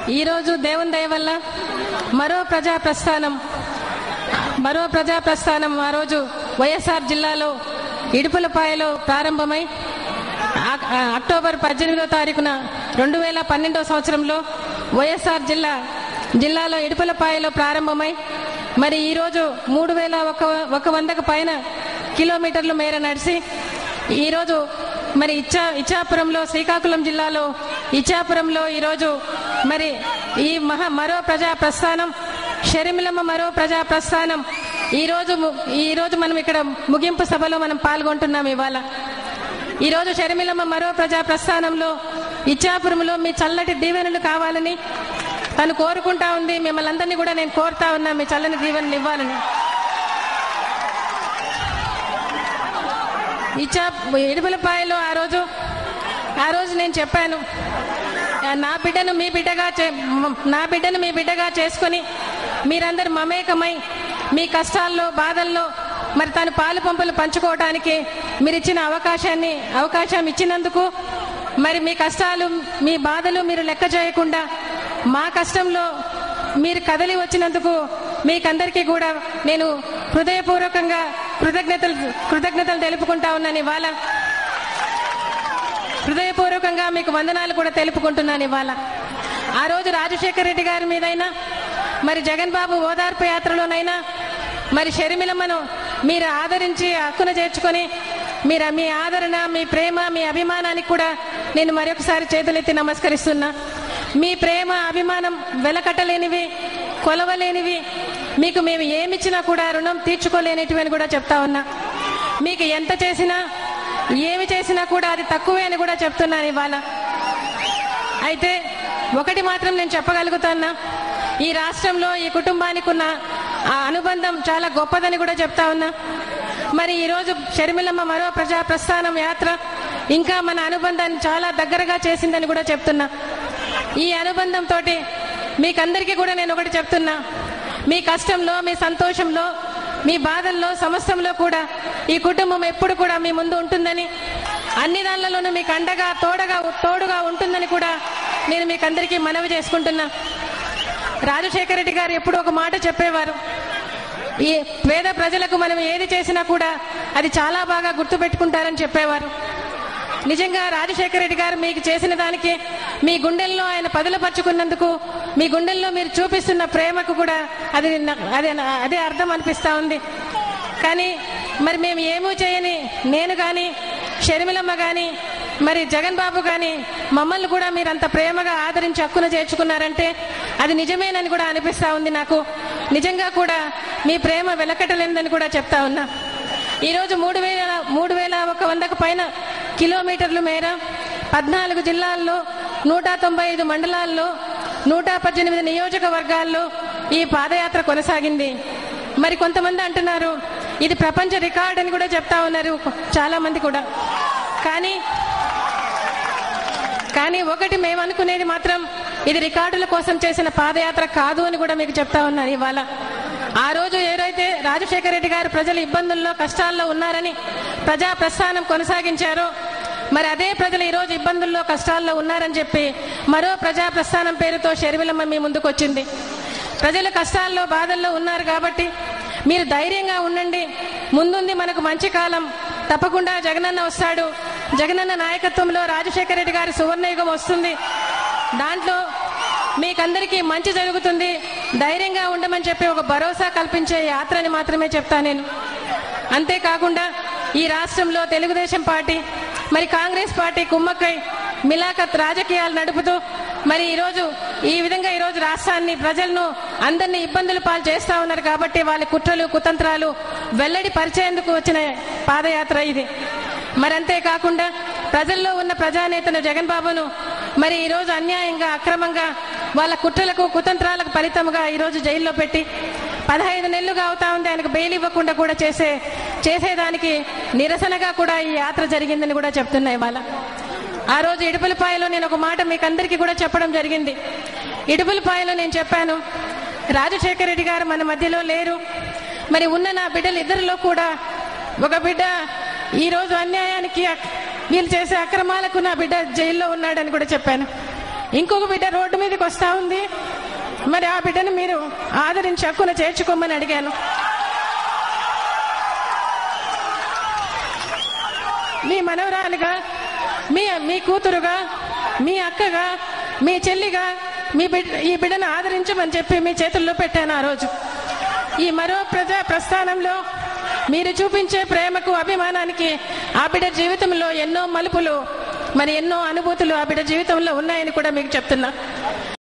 ఈరోజు దేవుని దయ వల్ల మరో ప్రజా ప్రస్థానం మరో ప్రజా ప్రస్థానం ఆ రోజు వైఎస్ఆర్ జిల్లాలో ఇడుపులపాయలో ప్రారంభమై ఆ- ఆ అక్టోబర్ పద్దెనిమిదో తారీఖున రెండు వేల పన్నెండో సంవత్సరంలో వైఎస్ఆర్ జిల్లా జిల్లాలో ఇడుపులపాయలో ప్రారంభమై మరి ఈరోజు మూడు వేల ఒక ఒక వందకు పైన కిలోమీటర్ల మేర నడిచి ఈరోజు మరి ఇచ్చా ఇచ్చాపురంలో శ్రీకాకుళం జిల్లాలో ఇచ్చాపురంలో ఈరోజు మరి ఈ మహా మరో ప్రజా ప్రస్థానం షర్మిలమ్మ మరో ప్రజా ప్రస్థానం ఈ రోజు ము- ఈ రోజు మనం ఇక్కడ ముగింపు సభలో మనం పాల్గొంటున్నాం ఇవాళ ఈ రోజు షర్మిలమ్మ మరో ప్రజా ప్రస్థానంలో ఇచ్చాపురంలో మీ చల్లటి దీవెనలు కావాలని తను కోరుకుంటా ఉంది మిమ్మల్ని అందరినీ కూడా నేను కోరుతా ఉన్నా మీ చల్లని దీవెనలు ఇవ్వాలని ఇచ్చా ఇడుపులపాయలో ఆ రోజు ఆ రోజు నేను చెప్పాను ఆ, నా బిడ్డను మీ బిడ్డగా చే- మ- నా బిడ్డను మీ బిడ్డగా చేసుకొని మీరందరూ మమేకమై మీ కష్టాల్లో బాధల్లో మరి తను పాలు పంపులు పంచుకోవడానికి మీరు ఇచ్చిన అవకాశాన్ని అవకాశం ఇచ్చినందుకు మరి మీ కష్టాలు మీ బాధలు మీరు లెక్క చేయకుండా మా కష్టంలో మీరు కదలి వచ్చినందుకు మీకందరికీ కూడా నేను హృదయపూర్వకంగా కృతజ్ఞతలు కృతజ్ఞతలు తెలుపుకుంటా ఉన్నాను ఇవాళ హృదయపూర్వకంగా మీకు వందనాలు కూడా తెలుపుకుంటున్నాను ఇవాళ ఆ రోజు రాజశేఖర రెడ్డి గారి మీదైనా మరి జగన్ బాబు ఓదార్పు యాత్రలోనైనా మరి షర్మిలమ్మను మీరు ఆదరించి హక్కున చేర్చుకొని మీరు మీ ఆదరణ మీ ప్రేమ మీ అభిమానానికి కూడా నేను మరొకసారి చేతులెత్తి నమస్కరిస్తున్నా మీ ప్రేమ అభిమానం వెలకట్టలేనివి కొలవలేనివి మీకు మేము ఏమిచ్చినా కూడా రుణం తీర్చుకోలేనిటివి అని కూడా చెప్తా ఉన్నా మీకు ఎంత చేసినా ఏమి చేసినా కూడా అది తక్కువే అని కూడా చెప్తున్నాను ఇవాళ అయితే ఒకటి మాత్రం నేను చెప్పగలుగుతున్నా ఈ రాష్ట్రంలో ఈ కుటుంబానికి ఉన్న ఆ అనుబంధం చాలా గొప్పదని కూడా చెప్తా ఉన్నా మరి ఈరోజు షర్మిలమ్మ మరో ప్రజా ప్రస్థానం యాత్ర ఇంకా మన అనుబంధాన్ని చాలా దగ్గరగా చేసిందని కూడా చెప్తున్నా ఈ అనుబంధంతో మీకందరికీ కూడా నేను ఒకటి చెప్తున్నా మీ కష్టంలో మీ సంతోషంలో మీ బాధల్లో సమస్యల్లో కూడా ఈ కుటుంబం ఎప్పుడు కూడా మీ ముందు ఉంటుందని అన్ని దానిలలోనూ మీకు అండగా తోడగా తోడుగా ఉంటుందని కూడా నేను మీకు అందరికీ మనవి చేసుకుంటున్నా రాజశేఖర రెడ్డి గారు ఎప్పుడు ఒక మాట చెప్పేవారు ఈ పేద ప్రజలకు మనం ఏది చేసినా కూడా అది చాలా బాగా గుర్తుపెట్టుకుంటారని చెప్పేవారు నిజంగా రాజశేఖర రెడ్డి గారు మీకు చేసిన దానికి మీ గుండెల్లో ఆయన పదులపరుచుకున్నందుకు మీ గుండెల్లో మీరు చూపిస్తున్న ప్రేమకు కూడా అది నా- అదే నా- అదే అర్థం అనిపిస్తా ఉంది కానీ మరి మేము ఏమూ చేయని నేను కానీ షర్మిలమ్మ కానీ మరి జగన్ బాబు కానీ మమ్మల్ని కూడా మీరు అంత ప్రేమగా ఆదరించి హక్కున చేర్చుకున్నారంటే అది నిజమేనని కూడా అనిపిస్తా ఉంది నాకు నిజంగా కూడా మీ ప్రేమ వెలకట్టలేనిదని కూడా చెప్తా ఉన్నా ఈరోజు మూడు వేల మూడు వేల ఒక వందకు పైన కిలోమీటర్లు మేర పద్నాలుగు జిల్లాల్లో నూట తొంభై ఐదు మండలాల్లో నూట పద్దెనిమిది నియోజకవర్గాల్లో ఈ పాదయాత్ర కొనసాగింది మరి కొంతమంది అంటున్నారు ఇది ప్రపంచ రికార్డ్ అని కూడా చెప్తా ఉన్నారు చాలా మంది కూడా కానీ కానీ ఒకటి మేము అనుకునేది మాత్రం ఇది రికార్డుల కోసం చేసిన పాదయాత్ర కాదు అని కూడా మీకు చెప్తా ఉన్నాను ఇవాళ ఆ రోజు ఎవరైతే రాజశేఖర రెడ్డి గారు ప్రజలు ఇబ్బందుల్లో కష్టాల్లో ఉన్నారని ప్రజా ప్రస్థానం కొనసాగించారో మరి అదే ప్రజలు ఈ రోజు ఇబ్బందుల్లో కష్టాల్లో ఉన్నారని చెప్పి మరో ప్రజా ప్రస్థానం పేరుతో షర్మిలమ్మ మీ ముందుకు వచ్చింది ప్రజలు కష్టాల్లో బాధల్లో ఉన్నారు కాబట్టి మీరు ధైర్యంగా ఉండండి ముందుంది మనకు మంచి కాలం తప్పకుండా జగనన్న వస్తాడు జగనన్న నాయకత్వంలో రాజశేఖర రెడ్డి గారి సువర్ణయుగం వస్తుంది దాంట్లో మీకందరికీ మంచి జరుగుతుంది ధైర్యంగా ఉండమని చెప్పి ఒక భరోసా కల్పించే యాత్రని మాత్రమే చెప్తా నేను అంతేకాకుండా ఈ రాష్ట్రంలో తెలుగుదేశం పార్టీ మరి కాంగ్రెస్ పార్టీ కుమ్మక్కై మిలాఖత్ రాజకీయాలు నడుపుతూ మరి ఈరోజు ఈ విధంగా ఈరోజు రాష్ట్రాన్ని ప్రజలను అందరినీ ఇబ్బందులు పాలు చేస్తా ఉన్నారు కాబట్టి వాళ్ళ కుట్రలు కుతంత్రాలు వెల్లడి పరిచేందుకు వచ్చిన పాదయాత్ర ఇది మరి అంతేకాకుండా ప్రజల్లో ఉన్న ప్రజానేతను జగన్ బాబును మరి ఈరోజు అన్యాయంగా అక్రమంగా వాళ్ళ కుట్రలకు కుతంత్రాలకు ఫలితముగా ఈరోజు జైల్లో పెట్టి పదహైదు నెలలుగా అవుతా ఉంది ఆయనకు బెయిల్ ఇవ్వకుండా కూడా చేసే చేసేదానికి నిరసనగా కూడా ఈ యాత్ర జరిగిందని కూడా చెప్తున్నాయి ఇవాళ ఆ రోజు ఇడుపులపాయలో నేను ఒక మాట మీకు అందరికీ కూడా చెప్పడం జరిగింది ఇడుపులపాయలో నేను చెప్పాను రాజశేఖర రెడ్డి గారు మన మధ్యలో లేరు మరి ఉన్న నా బిడ్డలు ఇద్దరిలో కూడా ఒక బిడ్డ ఈ రోజు అన్యాయానికి అక్- వీళ్ళు చేసే అక్రమాలకు నా బిడ్డ జైల్లో ఉన్నాడని కూడా చెప్పాను ఇంకొక బిడ్డ రోడ్డు మీదకి వస్తా ఉంది మరి ఆ బిడ్డను మీరు ఆదరించి హక్కున చేర్చుకోమని అడిగాను మీ మనవరాలుగా మీ మీ కూతురుగా మీ అక్కగా మీ చెల్లిగా మీ బిడ్డ ఈ బిడ్డను ఆదరించమని చెప్పి మీ చేతుల్లో పెట్టాను ఆ రోజు ఈ మరో ప్రజా ప్రస్థానంలో మీరు చూపించే ప్రేమకు అభిమానానికి ఆ బిడ్డ జీవితంలో ఎన్నో మలుపులు మరి ఎన్నో అనుభూతులు ఆ బిడ్డ జీవితంలో ఉన్నాయని కూడా మీకు చెప్తున్నా